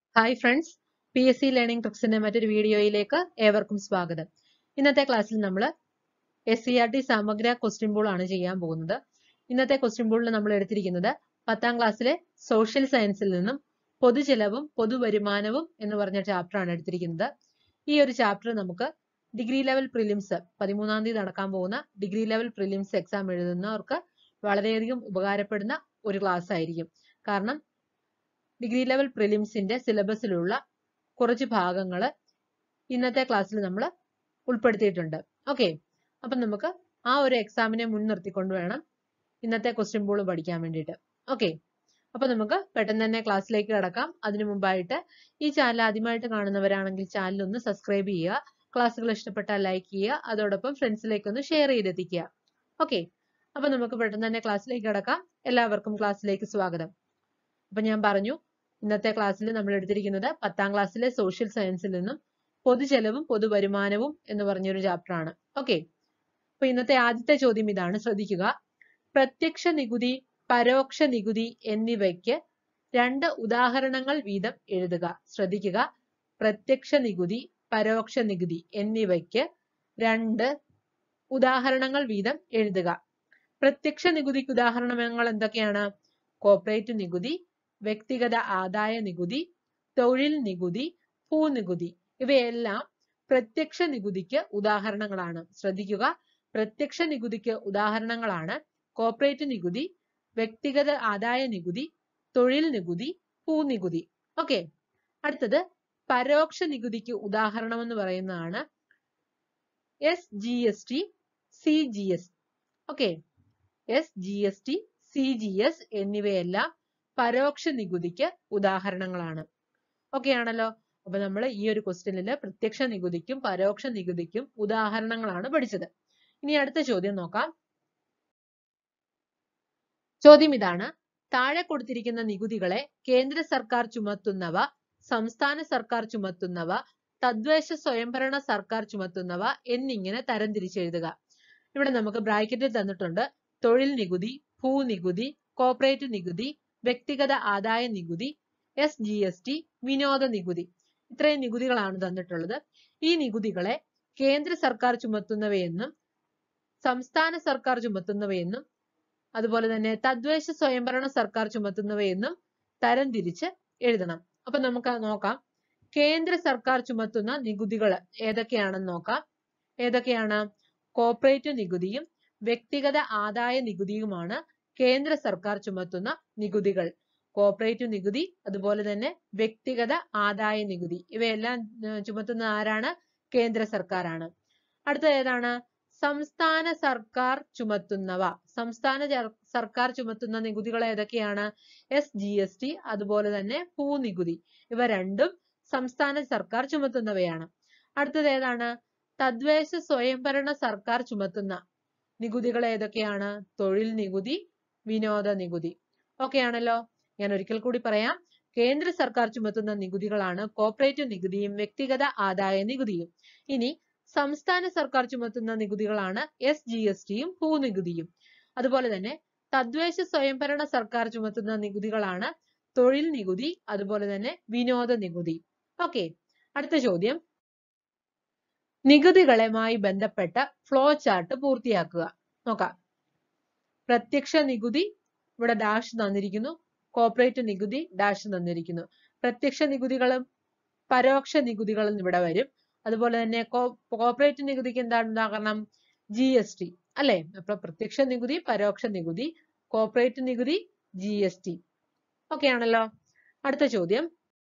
hi friends P S C learning ട്രിക്സിന്റെ മറ്റൊരു വീഡിയോയിലേക്ക് ഏവർക്കും സ്വാഗതം ഇന്നത്തെ ക്ലാസ്സിൽ നമ്മൾ എസ് സി ആർ ടി സമഗ്ര ക്വസ്റ്റ്യൻ ബോൾ ആണ് ചെയ്യാൻ പോകുന്നത് ഇന്നത്തെ ക്വസ്റ്റ്യൻ ബോളിൽ നമ്മൾ എടുത്തിരിക്കുന്നത് പത്താം ക്ലാസ്സിലെ സോഷ്യൽ സയൻസിൽ നിന്നും പൊതുചെലവും പൊതുവരുമാനവും എന്ന് പറഞ്ഞ ചാപ്റ്റർ ആണ് എടുത്തിരിക്കുന്നത് ഈ ഒരു ചാപ്റ്റർ നമുക്ക് ഡിഗ്രി ലെവൽ പ്രിലിംസ് പതിമൂന്നാം തീയതി നടക്കാൻ പോകുന്ന ഡിഗ്രി ലെവൽ പ്രിലിംസ് എക്സാം എഴുതുന്നവർക്ക് വളരെയധികം ഉപകാരപ്പെടുന്ന ഒരു ക്ലാസ് ആയിരിക്കും കാരണം ഡിഗ്രി ലെവൽ പ്രിലിംസിന്റെ സിലബസിലുള്ള കുറച്ച് ഭാഗങ്ങൾ ഇന്നത്തെ ക്ലാസ്സിൽ നമ്മൾ ഉൾപ്പെടുത്തിയിട്ടുണ്ട് ഓക്കെ അപ്പം നമുക്ക് ആ ഒരു എക്സാമിനെ മുൻനിർത്തിക്കൊണ്ട് വേണം ഇന്നത്തെ ക്വസ്റ്റ്യൻ ബോൾ പഠിക്കാൻ വേണ്ടിയിട്ട് ഓക്കെ അപ്പൊ നമുക്ക് പെട്ടെന്ന് തന്നെ ക്ലാസ്സിലേക്ക് കിടക്കാം അതിനു മുമ്പായിട്ട് ഈ ചാനൽ ആദ്യമായിട്ട് കാണുന്നവരാണെങ്കിൽ ചാനൽ ഒന്ന് സബ്സ്ക്രൈബ് ചെയ്യുക ക്ലാസ്സുകൾ ഇഷ്ടപ്പെട്ടാൽ ലൈക്ക് ചെയ്യുക അതോടൊപ്പം ഫ്രണ്ട്സിലേക്ക് ഒന്ന് ഷെയർ ചെയ്തെത്തിക്കുക ഓക്കെ അപ്പൊ നമുക്ക് പെട്ടെന്ന് തന്നെ ക്ലാസ്സിലേക്ക് കിടക്കാം എല്ലാവർക്കും ക്ലാസ്സിലേക്ക് സ്വാഗതം അപ്പൊ ഞാൻ പറഞ്ഞു ഇന്നത്തെ ക്ലാസ്സിൽ നമ്മൾ എടുത്തിരിക്കുന്നത് പത്താം ക്ലാസ്സിലെ സോഷ്യൽ സയൻസിൽ നിന്നും പൊതുചെലവും പൊതുവരുമാനവും എന്ന് പറഞ്ഞൊരു ചാപ്റ്റർ ആണ് ഓക്കെ അപ്പൊ ഇന്നത്തെ ആദ്യത്തെ ചോദ്യം ഇതാണ് ശ്രദ്ധിക്കുക പ്രത്യക്ഷ നികുതി പരോക്ഷ നികുതി എന്നിവയ്ക്ക് രണ്ട് ഉദാഹരണങ്ങൾ വീതം എഴുതുക ശ്രദ്ധിക്കുക പ്രത്യക്ഷ നികുതി പരോക്ഷ നികുതി എന്നിവയ്ക്ക് രണ്ട് ഉദാഹരണങ്ങൾ വീതം എഴുതുക പ്രത്യക്ഷ നികുതിക്ക് ഉദാഹരണങ്ങൾ എന്തൊക്കെയാണ് കോർപ്പറേറ്റ് നികുതി വ്യക്തിഗത ആദായ നികുതി തൊഴിൽ നികുതി ഭൂനികുതി ഇവയെല്ലാം പ്രത്യക്ഷ നികുതിക്ക് ഉദാഹരണങ്ങളാണ് ശ്രദ്ധിക്കുക പ്രത്യക്ഷ നികുതിക്ക് ഉദാഹരണങ്ങളാണ് കോർപ്പറേറ്റ് നികുതി വ്യക്തിഗത ആദായ നികുതി തൊഴിൽ നികുതി ഭൂനികുതി ഓക്കെ അടുത്തത് പരോക്ഷ നികുതിക്ക് ഉദാഹരണം എന്ന് പറയുന്നതാണ് S G S T C G S okay S G S T C G S എന്നിവയെല്ലാം പരോക്ഷ നികുതിക്ക് ഉദാഹരണങ്ങളാണ് ഓക്കെ ആണല്ലോ അപ്പൊ നമ്മൾ ഈ ഒരു ക്വസ്റ്റ്യനിൽ പ്രത്യക്ഷ നികുതിക്കും പരോക്ഷ നികുതിക്കും ഉദാഹരണങ്ങളാണ് പഠിച്ചത് ഇനി അടുത്ത ചോദ്യം നോക്കാം ചോദ്യം ഇതാണ് താഴെ കൊടുത്തിരിക്കുന്ന നികുതികളെ കേന്ദ്ര സർക്കാർ ചുമത്തുന്നവ സംസ്ഥാന സർക്കാർ ചുമത്തുന്നവ തദ്ദേശ സ്വയംഭരണ സർക്കാർ ചുമത്തുന്നവ എന്നിങ്ങനെ തരംതിരിച്ചെഴുതുക ഇവിടെ നമുക്ക് ബ്രാക്കറ്റിൽ തന്നിട്ടുണ്ട് തൊഴിൽ നികുതി ഭൂനികുതി കോർപ്പറേറ്റ് നികുതി വ്യക്തിഗത ആദായ നികുതി എസ് ജി എസ് ടി വിനോദ നികുതി ഇത്രയും നികുതികളാണ് തന്നിട്ടുള്ളത് ഈ നികുതികളെ കേന്ദ്ര സർക്കാർ ചുമത്തുന്നവയെന്നും സംസ്ഥാന സർക്കാർ ചുമത്തുന്നവയെന്നും അതുപോലെ തന്നെ തദ്ദേശ സ്വയംഭരണ സർക്കാർ ചുമത്തുന്നവയെന്നും തരംതിരിച്ച് എഴുതണം അപ്പൊ നമുക്ക് നോക്കാം കേന്ദ്ര സർക്കാർ ചുമത്തുന്ന നികുതികൾ ഏതൊക്കെയാണെന്ന് നോക്കാം ഏതൊക്കെയാണ് കോർപ്പറേറ്റ് നികുതിയും വ്യക്തിഗത ആദായ നികുതിയുമാണ് കേന്ദ്ര സർക്കാർ ചുമത്തുന്ന നികുതികൾ കോർപ്പറേറ്റ് നികുതി അതുപോലെ തന്നെ വ്യക്തിഗത ആദായ നികുതി ഇവയെല്ലാം ചുമത്തുന്ന ആരാണ് കേന്ദ്ര സർക്കാരാണ് അടുത്ത ഏതാണ് സംസ്ഥാന സർക്കാർ ചുമത്തുന്നവ സംസ്ഥാന സർക്കാർ ചുമത്തുന്ന നികുതികൾ ഏതൊക്കെയാണ് എസ് ജി എസ് ടി അതുപോലെ തന്നെ ഭൂനികുതി ഇവ രണ്ടും സംസ്ഥാന സർക്കാർ ചുമത്തുന്നവയാണ് അടുത്തത് ഏതാണ് തദ്ദേശ സ്വയംഭരണ സർക്കാർ ചുമത്തുന്ന നികുതികൾ ഏതൊക്കെയാണ് തൊഴിൽ നികുതി വിനോദ നികുതി ഓക്കെ ആണല്ലോ ഞാൻ ഒരിക്കൽ കൂടി പറയാം കേന്ദ്ര സർക്കാർ ചുമത്തുന്ന നികുതികളാണ് കോർപ്പറേറ്റ് നികുതിയും വ്യക്തിഗത ആദായ നികുതിയും ഇനി സംസ്ഥാന സർക്കാർ ചുമത്തുന്ന നികുതികളാണ് എസ് ജി എസ് ടിയും ഭൂനികുതിയും അതുപോലെ തന്നെ തദ്ദേശ സ്വയംഭരണ സർക്കാർ ചുമത്തുന്ന നികുതികളാണ് തൊഴിൽ നികുതി അതുപോലെ തന്നെ വിനോദ നികുതി ഓക്കെ അടുത്ത ചോദ്യം നികുതികളുമായി ബന്ധപ്പെട്ട ഫ്ലോ ചാർട്ട് പൂർത്തിയാക്കുക നോക്കാം പ്രത്യക്ഷ നികുതി ഇവിടെ ഡാഷ് തന്നിരിക്കുന്നു കോർപ്പറേറ്റ് നികുതി ഡാഷ് തന്നിരിക്കുന്നു പ്രത്യക്ഷ നികുതികളും പരോക്ഷ നികുതികളും ഇവിടെ വരും അതുപോലെ തന്നെ കോർപ്പറേറ്റ് നികുതിക്ക് എന്താണ് ഉദാഹരണം ജി എസ് ടി അല്ലെ അപ്പൊ പ്രത്യക്ഷ നികുതി പരോക്ഷ നികുതി കോർപ്പറേറ്റ് നികുതി ജി എസ് ടി ഓക്കെ ആണല്ലോ അടുത്ത ചോദ്യം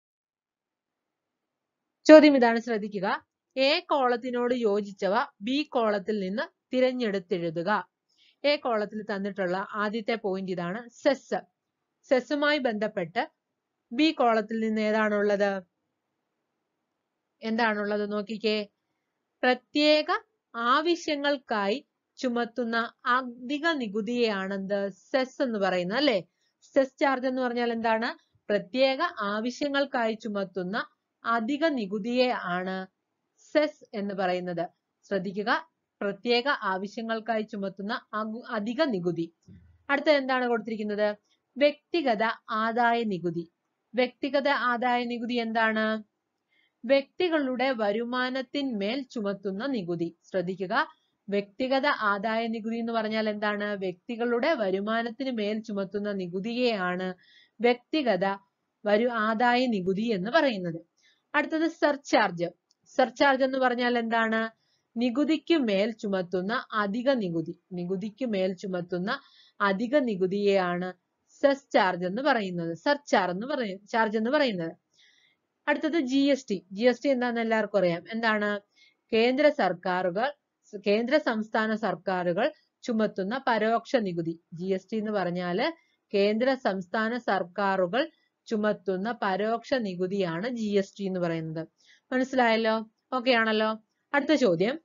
ചോദ്യം ഇതാണ് ശ്രദ്ധിക്കുക എ കോളത്തിനോട് യോജിച്ചവ ബി കോളത്തിൽ നിന്ന് തിരഞ്ഞെടുത്തെഴുതുക എ കോളത്തിൽ തന്നിട്ടുള്ള ആദ്യത്തെ പോയിന്റ് ഇതാണ് സെസ് സെസ്സുമായി ബന്ധപ്പെട്ട് ബി കോളത്തിൽ നിന്ന് ഏതാണുള്ളത് എന്താണുള്ളത് നോക്കിക്കേ പ്രത്യേക ആവശ്യങ്ങൾക്കായി ചുമത്തുന്ന അധിക നികുതിയെയാണെന്ത് സെസ് എന്ന് പറയുന്നത് അല്ലെ സെസ് ചാർജ് എന്ന് പറഞ്ഞാൽ എന്താണ് പ്രത്യേക ആവശ്യങ്ങൾക്കായി ചുമത്തുന്ന അധിക നികുതിയെ ആണ് സെസ് എന്ന് പറയുന്നത് ശ്രദ്ധിക്കുക പ്രത്യേക ആവശ്യങ്ങൾക്കായി ചുമത്തുന്ന അധിക നികുതി അടുത്ത എന്താണ് കൊടുത്തിരിക്കുന്നത് വ്യക്തിഗത ആദായ നികുതി വ്യക്തിഗത ആദായ നികുതി എന്താണ് വ്യക്തികളുടെ വരുമാനത്തിന്മേൽ ചുമത്തുന്ന നികുതി ശ്രദ്ധിക്കുക വ്യക്തിഗത ആദായ നികുതി എന്ന് പറഞ്ഞാൽ എന്താണ് വ്യക്തികളുടെ വരുമാനത്തിന് മേൽ ചുമത്തുന്ന നികുതിയെയാണ് വ്യക്തിഗത വരു ആദായ നികുതി എന്ന് പറയുന്നത് അടുത്തത് സർചാർജ് സർചാർജ് എന്ന് പറഞ്ഞാൽ എന്താണ് നികുതിക്ക് മേൽ ചുമത്തുന്ന അധിക നികുതി നികുതിക്ക് മേൽ ചുമത്തുന്ന അധിക നികുതിയെയാണ് സെസ് ചാർജ് എന്ന് പറയുന്നത് സർചാർജ് എന്ന് പറയും ചാർജ് എന്ന് പറയുന്നത് അടുത്തത് G S T G S T എന്താണെന്ന് എല്ലാവർക്കും അറിയാം എന്താണ് കേന്ദ്ര സർക്കാരുകൾ കേന്ദ്ര സംസ്ഥാന സർക്കാരുകൾ ചുമത്തുന്ന പരോക്ഷ നികുതി ജി എസ് ടി എന്ന് പറഞ്ഞാല് കേന്ദ്ര സംസ്ഥാന സർക്കാരുകൾ ചുമത്തുന്ന പരോക്ഷ നികുതിയാണ് ജി എസ് ടി എന്ന് പറയുന്നത് മനസ്സിലായല്ലോ ഓക്കെ ആണല്ലോ അടുത്ത ചോദ്യം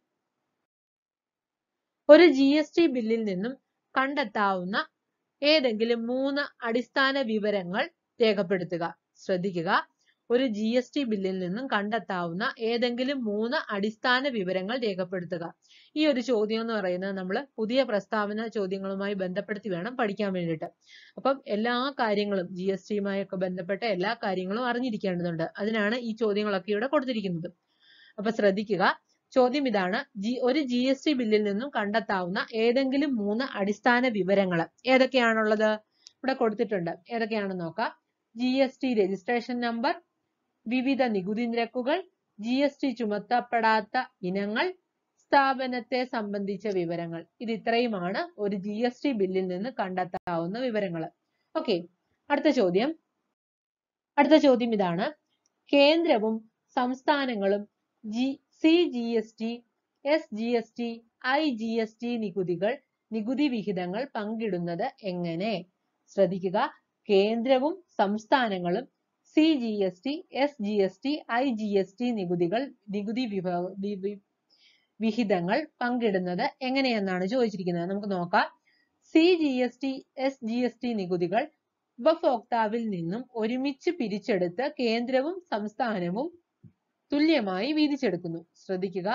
ഒരു ജി എസ് ടി ബില്ലിൽ നിന്നും കണ്ടെത്താവുന്ന ഏതെങ്കിലും മൂന്ന് അടിസ്ഥാന വിവരങ്ങൾ രേഖപ്പെടുത്തുക ശ്രദ്ധിക്കുക ഒരു ജി എസ് ടി ബില്ലിൽ നിന്നും കണ്ടെത്താവുന്ന ഏതെങ്കിലും മൂന്ന് അടിസ്ഥാന വിവരങ്ങൾ രേഖപ്പെടുത്തുക ഈ ഒരു ചോദ്യം എന്ന് പറയുന്നത് നമ്മൾ പുതിയ പ്രസ്താവന ചോദ്യങ്ങളുമായി ബന്ധപ്പെടുത്തി വേണം പഠിക്കാൻ വേണ്ടിയിട്ട് അപ്പം എല്ലാ കാര്യങ്ങളും ജി എസ് ടിയുമായൊക്കെ ബന്ധപ്പെട്ട എല്ലാ കാര്യങ്ങളും അറിഞ്ഞിരിക്കേണ്ടതുണ്ട് അതിനാണ് ഈ ചോദ്യങ്ങളൊക്കെ ഇവിടെ കൊടുത്തിരിക്കുന്നത് അപ്പൊ ശ്രദ്ധിക്കുക ചോദ്യം ഇതാണ് ജി ഒരു ജി എസ് ടി ബില്ലിൽ നിന്നും കണ്ടെത്താവുന്ന ഏതെങ്കിലും മൂന്ന് അടിസ്ഥാന വിവരങ്ങൾ ഏതൊക്കെയാണുള്ളത് ഇവിടെ കൊടുത്തിട്ടുണ്ട് ഏതൊക്കെയാണെന്ന് നോക്കാം G S T registration number വിവിധ നികുതി നിരക്കുകൾ ജി എസ് ടി ചുമത്തപ്പെടാത്ത ഇനങ്ങൾ സ്ഥാപനത്തെ സംബന്ധിച്ച വിവരങ്ങൾ ഇത് ഇത്രയുമാണ് ഒരു ജി എസ് ടി ബില്ലിൽ നിന്ന് കണ്ടെത്താവുന്ന വിവരങ്ങൾ ഓക്കെ അടുത്ത ചോദ്യം അടുത്ത ചോദ്യം ഇതാണ് കേന്ദ്രവും സംസ്ഥാനങ്ങളും G C G S T S G S T I G S T നികുതികൾ നികുതി വിഹിതങ്ങൾ പങ്കിടുന്നത് എങ്ങനെ ശ്രദ്ധിക്കുക കേന്ദ്രവും സംസ്ഥാനങ്ങളും C G S T S G S T I G S T നികുതികൾ നികുതി വിഭ വി- വി- വിഹിതങ്ങൾ പങ്കിടുന്നത് എങ്ങനെയെന്നാണ് ചോദിച്ചിരിക്കുന്നത് നമുക്ക് നോക്കാം C G S T S G S T നികുതികൾ ഉപഭോക്താവിൽ നിന്നും ഒരുമിച്ച് പിരിച്ചെടുത്ത് കേന്ദ്രവും സംസ്ഥാനവും തുല്യമായി വീതിച്ചെടുക്കുന്നു ശ്രദ്ധിക്കുക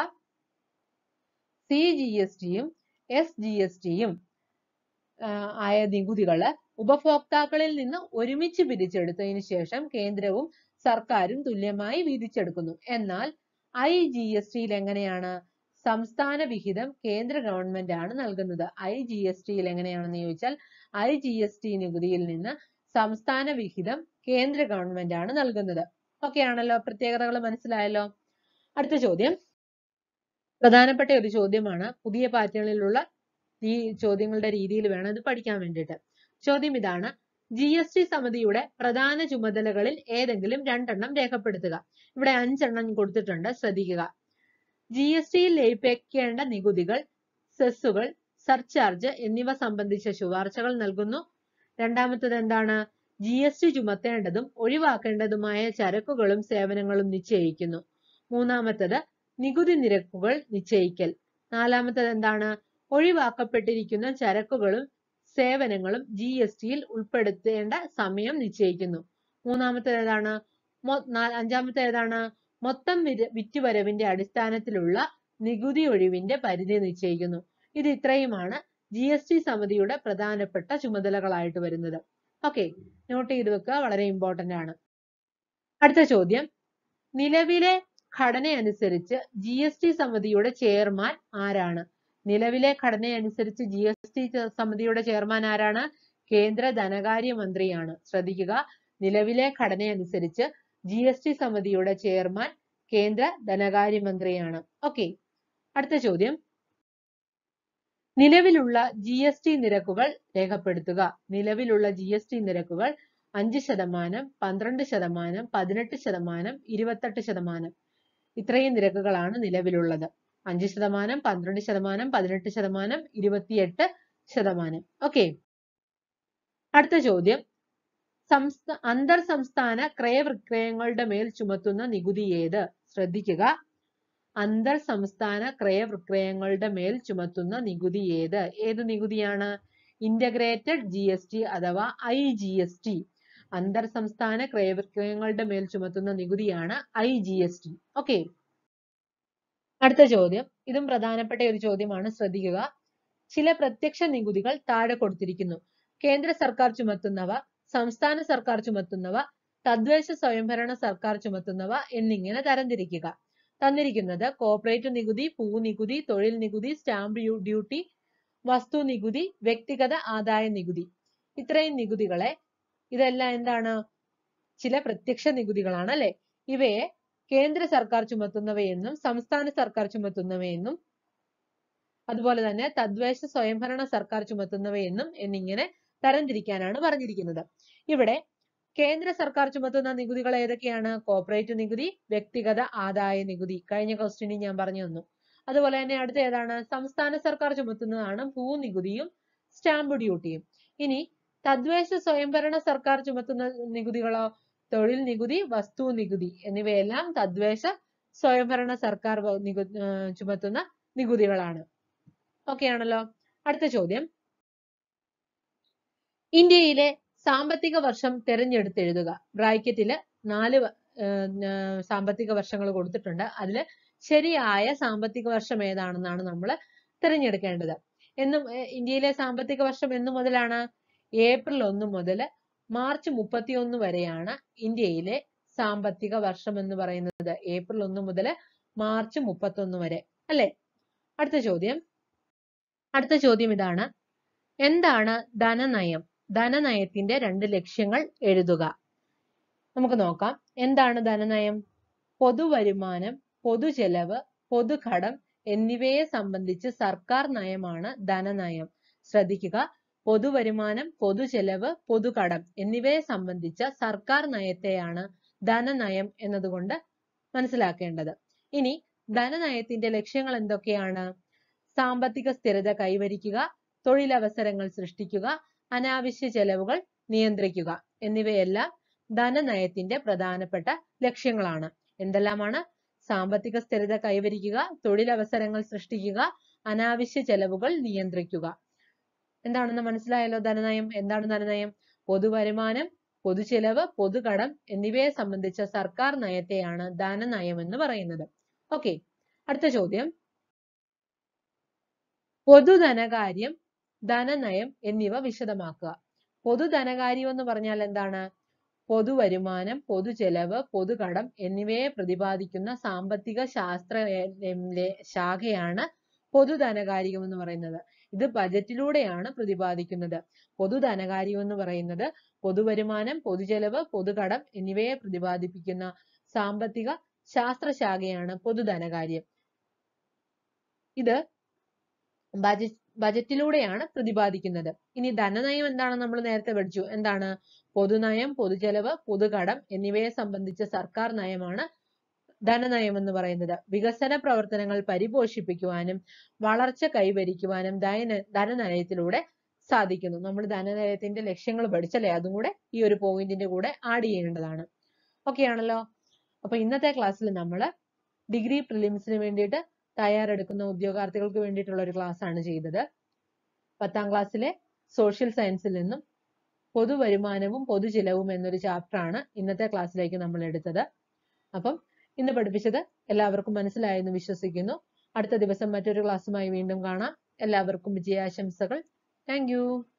സി ജി എസ് ടിയും എസ് ജി എസ് ടിയും ആയ നികുതികള് ഉപഭോക്താക്കളിൽ നിന്ന് ഒരുമിച്ച് പിരിച്ചെടുത്തതിന് ശേഷം കേന്ദ്രവും സർക്കാരും തുല്യമായി വീതിച്ചെടുക്കുന്നു എന്നാൽ ഐ ജി എസ് ടിയിൽ എങ്ങനെയാണ് സംസ്ഥാന വിഹിതം കേന്ദ്ര ഗവൺമെന്റ് ആണ് നൽകുന്നത് ഐ ജി എസ് ടിയിൽ എങ്ങനെയാണെന്ന് ചോദിച്ചാൽ ഐ ജി എസ് ടി നികുതിയിൽ നിന്ന് സംസ്ഥാന വിഹിതം കേന്ദ്ര ഗവൺമെന്റ് ആണ് നൽകുന്നത് ഓക്കെ ആണല്ലോ പ്രത്യേകതകൾ മനസ്സിലായല്ലോ അടുത്ത ചോദ്യം പ്രധാനപ്പെട്ട ഒരു ചോദ്യമാണ് പുതിയ പാറ്റേണിലുള്ള ഈ ചോദ്യങ്ങളുടെ രീതിയിൽ വേണം ഇത് പഠിക്കാൻ വേണ്ടിയിട്ട് ചോദ്യം ഇതാണ് ജി എസ് ടി സമിതിയുടെ പ്രധാന ചുമതലകളിൽ ഏതെങ്കിലും രണ്ടെണ്ണം രേഖപ്പെടുത്തുക ഇവിടെ അഞ്ചെണ്ണം കൊടുത്തിട്ടുണ്ട് ശ്രദ്ധിക്കുക ജി എസ് ടിയിൽ ലയിപ്പിക്കേണ്ട നികുതികൾ സെസ്സുകൾ സർചാർജ് എന്നിവ സംബന്ധിച്ച ശുപാർശകൾ നൽകുന്നു രണ്ടാമത്തത് എന്താണ് ജി എസ് ടി ചുമത്തേണ്ടതും ഒഴിവാക്കേണ്ടതുമായ ചരക്കുകളും സേവനങ്ങളും നിശ്ചയിക്കുന്നു മൂന്നാമത്തത് നികുതി നിരക്കുകൾ നിശ്ചയിക്കൽ നാലാമത്തത് എന്താണ് ഒഴിവാക്കപ്പെട്ടിരിക്കുന്ന ചരക്കുകളും സേവനങ്ങളും ജി എസ് ടിയിൽ ഉൾപ്പെടുത്തേണ്ട സമയം നിശ്ചയിക്കുന്നു മൂന്നാമത്തേത് ഏതാണ് മൊ- നാ- അഞ്ചാമത്തെ ഏതാണ് മൊത്തം വിര- വിറ്റുവരവിന്റെ അടിസ്ഥാനത്തിലുള്ള നികുതി ഒഴിവിന്റെ പരിധി നിശ്ചയിക്കുന്നു ഇത് ഇത്രയുമാണ് ജി എസ് ടി സമിതിയുടെ പ്രധാനപ്പെട്ട ചുമതലകളായിട്ട് വരുന്നത് ഓക്കെ നോട്ട് ചെയ്ത് വെക്കുക വളരെ ഇമ്പോർട്ടന്റ് ആണ് അടുത്ത ചോദ്യം നിലവിലെ ഘടനയനുസരിച്ച് ജി എസ് ടി സമിതിയുടെ ചെയർമാൻ ആരാണ് നിലവിലെ ഘടനയനുസരിച്ച് ജി എസ് ടി സമിതിയുടെ ചെയർമാൻ ആരാണ് കേന്ദ്ര ധനകാര്യ മന്ത്രിയാണ് ശ്രദ്ധിക്കുക നിലവിലെ ഘടനയനുസരിച്ച് ജി എസ് ടി സമിതിയുടെ ചെയർമാൻ കേന്ദ്ര ധനകാര്യ മന്ത്രിയാണ് ഓക്കെ അടുത്ത ചോദ്യം നിലവിലുള്ള ജി എസ് ടി നിരക്കുകൾ രേഖപ്പെടുത്തുക നിലവിലുള്ള ജി എസ് ടി നിരക്കുകൾ അഞ്ച് ശതമാനം പന്ത്രണ്ട് ശതമാനം പതിനെട്ട് ശതമാനം ഇരുപത്തെട്ട് ശതമാനം ഇത്രയും നിരക്കുകളാണ് നിലവിലുള്ളത് അഞ്ച് ശതമാനം പന്ത്രണ്ട് ശതമാനം പതിനെട്ട് ശതമാനം ഇരുപത്തിയെട്ട് ശതമാനം ഓക്കെ അടുത്ത ചോദ്യം സംസ്ഥാ അന്തർ സംസ്ഥാന ക്രയവിക്രയങ്ങളുടെ മേൽ ചുമത്തുന്ന നികുതി ഏത് ശ്രദ്ധിക്കുക അന്തർ സംസ്ഥാന ക്രയവിക്രയങ്ങളുടെ മേൽ ചുമത്തുന്ന നികുതി ഏത് ഏത് നികുതിയാണ് ഇന്റഗ്രേറ്റഡ് ജി എസ് ടി അഥവാ ഐ ജി എസ് ടി അന്തർ സംസ്ഥാന ക്രയവിക്രയങ്ങളുടെ മേൽ ചുമത്തുന്ന നികുതിയാണ് I G S T okay അടുത്ത ചോദ്യം ഇതും പ്രധാനപ്പെട്ട ഒരു ചോദ്യമാണ് ശ്രദ്ധിക്കുക ചില പ്രത്യക്ഷ നികുതികൾ താഴെ കൊടുത്തിരിക്കുന്നു കേന്ദ്ര സർക്കാർ ചുമത്തുന്നവ സംസ്ഥാന സർക്കാർ ചുമത്തുന്നവ തദ്ദേശ സ്വയംഭരണ സർക്കാർ ചുമത്തുന്നവ എന്നിങ്ങനെ തരംതിരിക്കുക തന്നിരിക്കുന്നത് കോർപ്പറേറ്റ് നികുതി ഭൂനികുതി തൊഴിൽ നികുതി സ്റ്റാമ്പ് ഡ്യൂട്ടി വസ്തു നികുതി വ്യക്തിഗത ആദായ നികുതി ഇത്രയും നികുതികളെ ഇതെല്ലാം എന്താണ് ചില പ്രത്യക്ഷ നികുതികളാണ് അല്ലെ ഇവയെ കേന്ദ്ര സർക്കാർ ചുമത്തുന്നവയെന്നും സംസ്ഥാന സർക്കാർ ചുമത്തുന്നവയെന്നും അതുപോലെ തന്നെ തദ്ദേശ സ്വയംഭരണ സർക്കാർ ചുമത്തുന്നവയെന്നും എന്നിങ്ങനെ തരംതിരിക്കാനാണ് പറഞ്ഞിരിക്കുന്നത് ഇവിടെ കേന്ദ്ര സർക്കാർ ചുമത്തുന്ന നികുതികൾ ഏതൊക്കെയാണ് കോർപ്പറേറ്റ് നികുതി വ്യക്തിഗത ആദായ നികുതി കഴിഞ്ഞ ക്വസ്റ്റ്യനിൽ ഞാൻ പറഞ്ഞു തന്നു അതുപോലെ തന്നെ അടുത്ത ഏതാണ് സംസ്ഥാന സർക്കാർ ചുമത്തുന്നതാണ് ഭൂനികുതിയും സ്റ്റാമ്പ് ഡ്യൂട്ടിയും ഇനി തദ്ദേശ സ്വയംഭരണ സർക്കാർ ചുമത്തുന്ന നികുതികളോ തൊഴിൽ നികുതി വസ്തു നികുതി എന്നിവയെല്ലാം തദ്ദേശ സ്വയംഭരണ സർക്കാർ നികു ചുമത്തുന്ന നികുതികളാണ് ഓക്കെ ആണല്ലോ അടുത്ത ചോദ്യം ഇന്ത്യയിലെ സാമ്പത്തിക വർഷം തിരഞ്ഞെടുത്തെഴുതുക ബ്രാക്കറ്റില് നാല് സാമ്പത്തിക വർഷങ്ങൾ കൊടുത്തിട്ടുണ്ട് അതിൽ ശരിയായ സാമ്പത്തിക വർഷം ഏതാണെന്നാണ് നമ്മൾ തിരഞ്ഞെടുക്കേണ്ടത് എന്നും ഇന്ത്യയിലെ സാമ്പത്തിക വർഷം എന്നു മുതലാണ് ഏപ്രിൽ ഒന്ന് മുതൽ മാർച്ച് മുപ്പത്തി ഒന്ന് വരെയാണ് ഇന്ത്യയിലെ സാമ്പത്തിക വർഷം എന്ന് പറയുന്നത് ഏപ്രിൽ ഒന്ന് മുതൽ മാർച്ച് മുപ്പത്തി ഒന്ന് വരെ അല്ലെ അടുത്ത ചോദ്യം അടുത്ത ചോദ്യം ഇതാണ് എന്താണ് ധനനയം ധനനയത്തിന്റെ രണ്ട് ലക്ഷ്യങ്ങൾ എഴുതുക നമുക്ക് നോക്കാം എന്താണ് ധനനയം പൊതുവരുമാനം പൊതുചെലവ് പൊതുകടം എന്നിവയെ സംബന്ധിച്ച് സർക്കാർ നയമാണ് ധനനയം ശ്രദ്ധിക്കുക പൊതുവരുമാനം പൊതുചെലവ് പൊതുകടം എന്നിവയെ സംബന്ധിച്ച സർക്കാർ നയത്തെയാണ് ധനനയം എന്നതുകൊണ്ട് മനസ്സിലാക്കേണ്ടത് ഇനി ധനനയത്തിന്റെ ലക്ഷ്യങ്ങൾ എന്തൊക്കെയാണ് സാമ്പത്തിക സ്ഥിരത കൈവരിക്കുക തൊഴിലവസരങ്ങൾ സൃഷ്ടിക്കുക അനാവശ്യ ചെലവുകൾ നിയന്ത്രിക്കുക എന്നിവയെല്ലാം ധനനയത്തിന്റെ പ്രധാനപ്പെട്ട ലക്ഷ്യങ്ങളാണ് എന്തെല്ലാമാണ് സാമ്പത്തിക സ്ഥിരത കൈവരിക്കുക തൊഴിലവസരങ്ങൾ സൃഷ്ടിക്കുക അനാവശ്യ ചെലവുകൾ നിയന്ത്രിക്കുക എന്താണെന്ന് മനസ്സിലായല്ലോ ധനനയം എന്താണ് ധനനയം പൊതുവരുമാനം പൊതുചെലവ് പൊതുകടം എന്നിവയെ സംബന്ധിച്ച സർക്കാർ നയത്തെയാണ് ധനനയം എന്ന് പറയുന്നത് ഓക്കെ അടുത്ത ചോദ്യം പൊതുധനകാര്യം ധനനയം എന്നിവ വിശദമാക്കുക പൊതുധനകാര്യം എന്ന് പറഞ്ഞാൽ എന്താണ് പൊതുവരുമാനം പൊതുചെലവ് പൊതുകടം എന്നിവയെ പ്രതിപാദിക്കുന്ന സാമ്പത്തിക ശാസ്ത്ര ശാഖയാണ് പൊതുധനകാര്യം എന്ന് പറയുന്നത് ഇത് ബജറ്റിലൂടെയാണ് പ്രതിപാദിക്കുന്നത് പൊതുധനകാര്യം എന്ന് പറയുന്നത് പൊതുവരുമാനം പൊതുചെലവ് പൊതുകടം എന്നിവയെ പ്രതിപാദിപ്പിക്കുന്ന സാമ്പത്തിക ശാസ്ത്രശാഖയാണ് പൊതുധനകാര്യം ഇത് ബജറ്റ് ബജറ്റിലൂടെയാണ് പ്രതിപാദിക്കുന്നത് ഇനി ധനനയം എന്താണ് നമ്മൾ നേരത്തെ പഠിച്ചു എന്താണ് പൊതുനയം പൊതുചെലവ് പൊതുകടം എന്നിവയെ സംബന്ധിച്ച സർക്കാർ നയമാണ് ധനനയം എന്ന് പറയുന്നത് വികസന പ്രവർത്തനങ്ങൾ പരിപോഷിപ്പിക്കുവാനും വളർച്ച കൈവരിക്കുവാനും ധന ധനനയത്തിലൂടെ സാധിക്കുന്നു നമ്മൾ ധനനയത്തിന്റെ ലക്ഷ്യങ്ങൾ പഠിച്ചല്ലേ അതും കൂടെ ഈ ഒരു പോയിന്റിന്റെ കൂടെ ആഡ് ചെയ്യേണ്ടതാണ് ഓക്കെ ആണല്ലോ അപ്പൊ ഇന്നത്തെ ക്ലാസ്സിൽ നമ്മൾ ഡിഗ്രി പ്രിലിംസിന് വേണ്ടിയിട്ട് തയ്യാറെടുക്കുന്ന ഉദ്യോഗാർത്ഥികൾക്ക് വേണ്ടിയിട്ടുള്ള ഒരു ക്ലാസ് ആണ് ചെയ്തത് പത്താം ക്ലാസ്സിലെ സോഷ്യൽ സയൻസിൽ നിന്നും പൊതുവരുമാനവും പൊതുചിലവും എന്നൊരു ചാപ്റ്റർ ആണ് ഇന്നത്തെ ക്ലാസ്സിലേക്ക് നമ്മൾ എടുത്തത് അപ്പം ഇന്ന് പഠിപ്പിച്ചത് എല്ലാവർക്കും മനസ്സിലായെന്ന് വിശ്വസിക്കുന്നു അടുത്ത ദിവസം മറ്റൊരു ക്ലാസ്സുമായി വീണ്ടും കാണാം എല്ലാവർക്കും വിജയാശംസകൾ താങ്ക്